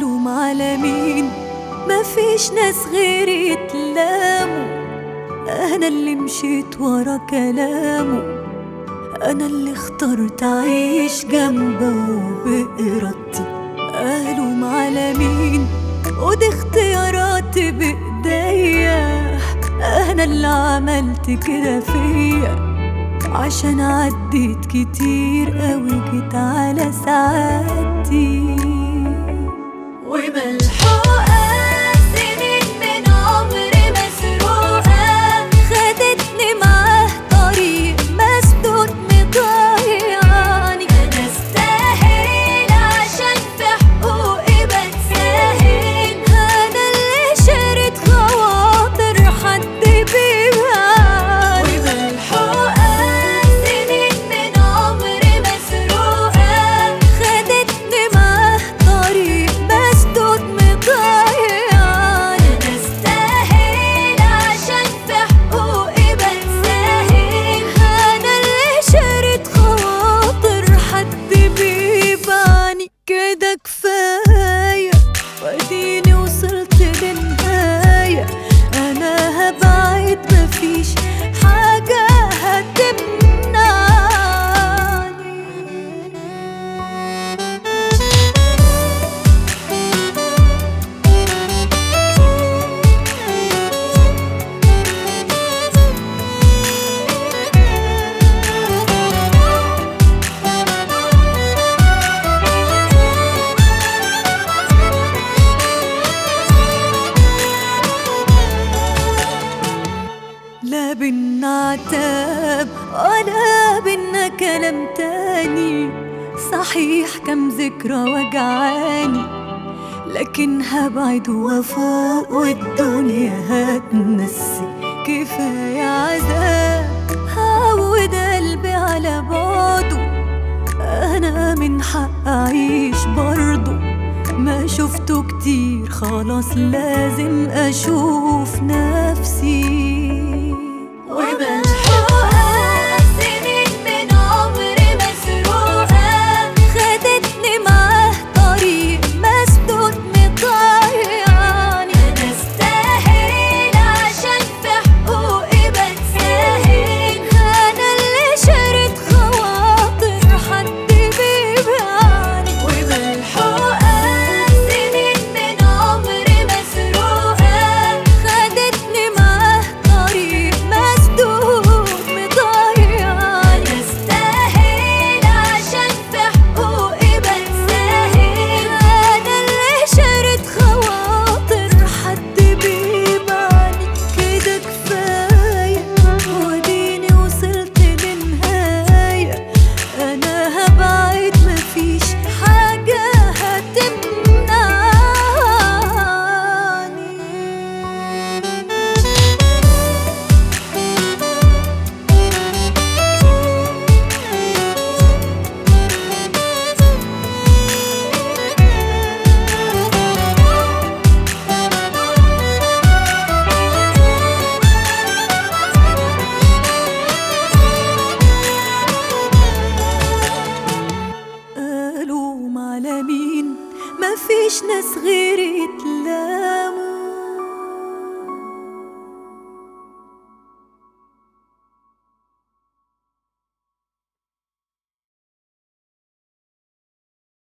ألوم على مين مفيش ناس غيري يتلاموا أنا اللي مشيت ورا كلامه أنا اللي اخترت أعيش جنبه بإرادتي ألوم على مين ودي اختياراتي بإيديا أنا اللي عملت كده فيا عشان عديت كتير قوي جيت على سعادتي وملحوقة سنين من عمري مسروقة خدتني معاه طريق مسدود مضيعني أنا استاهل عشان في حقوقي بتساهل أنا اللي شريت خواطر حد بيبيعني وملحوقة سنين من عمري مسروقة خدتني معاه طريق مسدود مضيعني أنا استاهل عشان في حقوقي بتساهل أنا اللي شريت خواطر حد بيبعني كده كفاية واديني وصلت للنهاية أنا هبعد مفيش حاجة هتمنعني لا بينا عتاب ولا بينا كلام تاني صحيح كم ذكرى وجعاني لكن هبعد وافوق والدنيا هتنسي كفاية عذاب هعود قلبي على بعضه أنا من حق أعيش برضه ما شفته كتير خلاص لازم أشوف نفسي وملحوقة سنين من عمري مسروقة خدتني معاه طريق مسدود مضيعني أنا استاهل عشان في حقوقي بتساهل أنا اللي شريت خواطر حد بيبيعني وملحوقة سنين من عمري مسروقة خدتني معاه طريق مسدود مضيعني أنا استاهل عشان في حقوقي بتساهل أنا اللي شريت خواطر حد بيبعني كده كفاية وديني وصلت للنهاية أنا هبعد مفيش حاجة هتمنعني ألوم على مين مفيش ناس غير